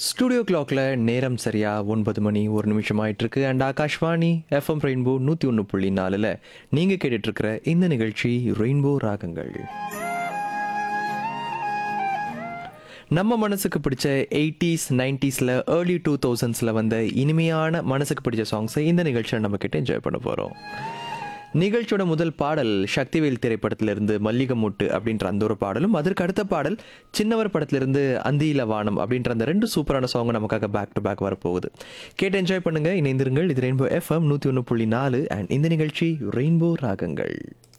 studio கிளாக்ல நேரம் சரியா ஒன்பது மணி ஒரு நிமிஷம் ஆயிட்டு இருக்கு அண்ட் ஆகாஷ்வாணி எஃப்எம் ரெயின்போ நூற்றி ஒன்று புள்ளி நாலில் நீங்கள் கேட்டுட்டு இருக்கிற இந்த நிகழ்ச்சி ரெயின்போ ராகங்கள் நம்ம மனசுக்கு பிடிச்ச எயிட்டிஸ் நைன்டிஸில் ஏர்லி டூ தௌசண்ட்ஸில் வந்த இனிமையான மனசுக்கு பிடிச்ச சாங்ஸை இந்த நிகழ்ச்சியில் நம்ம கிட்ட என்ஜாய் பண்ண போகிறோம் நிகழ்ச்சியோட முதல் பாடல் சக்திவேல் திரைப்படத்திலிருந்து மல்லிகை மொட்டு அப்படின்ற அந்த ஒரு பாடலும் அதற்கு அடுத்த பாடல் சின்னவர் படத்திலிருந்து அந்தியில வானம் அப்படின்ற அந்த ரெண்டு சூப்பரான சாங் நமக்காக பேக் டு பேக் வரப்போகுது கேட்டு என்ஜாய் பண்ணுங்க இணைந்திருங்கள் இது ரெயின்போ எஃப்எம் நூற்றி ஒன்று புள்ளி நாலு அண்ட் இந்த நிகழ்ச்சி ரெயின்போ ராகங்கள்